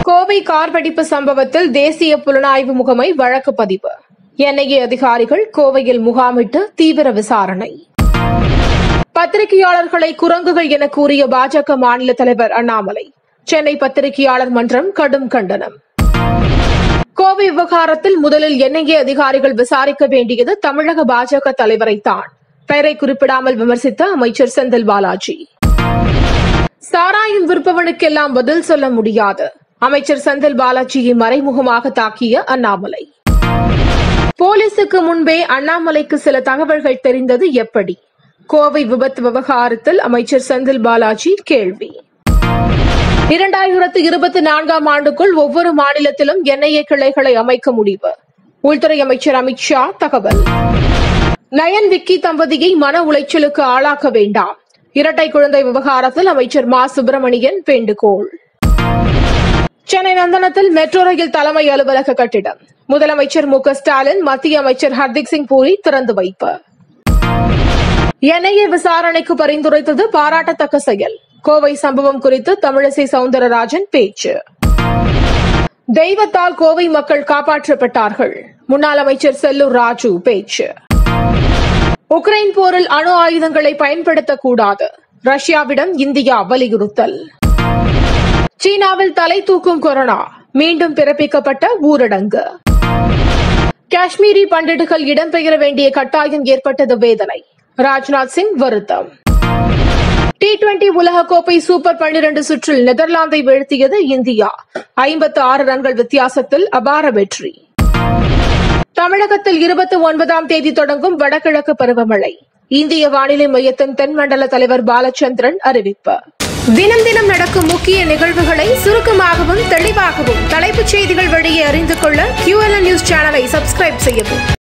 Kovai car வெடிப்பு சம்பவத்தில் தேசிய புலனாய்வு முகமை வழக்கு பதிவு என்ஐஏ அதிகாரிகள் கோவையில் முகாமிட்டு தீவிர விசாரணை பத்திரிகையாளர்களை குரங்குகள் என கூறிய பாஜக மாநில தலைவர் அண்ணாமலை சென்னை பத்திரிகையாளர் மன்றம் கடும் கண்டனம் கோவை விவகாரத்தில் முதலில் என்ஐஏ அதிகாரிகள் விசாரிக்க வேண்டியது தமிழக பாஜக தலைவரைத்தான் பெயரை குறிப்பிடாமல் விமர்சித்த அமைச்சர் செந்தில் பாலாஜி சாராயம் விற்பவனுக்கெல்லாம் பதில் சொல்ல முடியாது அமைச்சர் செந்தில் பாலாஜியை மறைமுகமாக தாக்கிய அண்ணாமலை போலீசுக்கு முன்பே அண்ணாமலைக்கு சில தகவல்கள் தெரிந்தது எப்படி கோவை விபத்து விவகாரத்தில் அமைச்சர் செந்தில் பாலாஜி கேள்வி இரண்டாயிரத்து இருபத்தி நான்காம் ஆண்டுக்குள் ஒவ்வொரு மாநிலத்திலும் என்ஐஏ கிளைகளை அமைக்க முடிவு உள்துறை அமைச்சர் அமித் ஷா தகவல் நயன் விக்கி தம்பதியை மன உளைச்சலுக்கு ஆளாக்க வேண்டாம் இரட்டை குழந்தை விவகாரத்தில் அமைச்சர் மா சுப்பிரமணியன் வேண்டுகோள் சென்னை நந்தனத்தில் மெட்ரோ ரயில் தலைமை அலுவலக கட்டிடம் முதலமைச்சர் மு க ஸ்டாலின் மத்திய அமைச்சர் ஹர்தீப் சிங் பூரி திறந்து வைப்பு என்ஐஏ விசாரணைக்கு பரிந்துரைத்தது பாராட்டத்தக்க செயல் கோவை சம்பவம் குறித்து தமிழிசை சவுந்தரராஜன் பேச்சு தெய்வத்தால் கோவை மக்கள் காப்பாற்றப்பட்டார்கள் முன்னாள் அமைச்சர் செல்லூர் ராஜு பேச்சு உக்ரைன் போரில் அணு ஆயுதங்களை பயன்படுத்தக்கூடாது ரஷ்யாவிடம் இந்தியா வலியுறுத்தல் சீனாவில் தலை தூக்கும் கொரோனா மீண்டும் பிறப்பிக்கப்பட்ட ஊரடங்கு காஷ்மீரி பண்டிட்டுகள் இடம்பெயர வேண்டிய கட்டாயம் ஏற்பட்டது வேதனை ராஜ்நாத் சிங் வருத்தம் டி டுவெண்டி உலகக்கோப்பை சூப்பர் பன்னிரண்டு சுற்றில் நெதர்லாந்தை வீழ்த்தியது இந்தியா ஐம்பத்து ஆறு ரன்கள் வித்தியாசத்தில் அபார வெற்றி தமிழகத்தில் இருபத்தி ஒன்பதாம் தேதி தொடங்கும் வடகிழக்கு பருவமழை இந்திய வானிலை மையத்தின் தென்மண்டல தலைவர் பாலச்சந்திரன் அறிவிப்பு தினம் தினம் நடக்கும் முக்கிய நிகழ்வுகளை சுருக்கமாகவும் தெளிவாகவும் தலைப்புச் செய்திகள் வழியே அறிந்து கொள்ள QLN நியூஸ் சேனலை சப்ஸ்கிரைப் செய்யவும்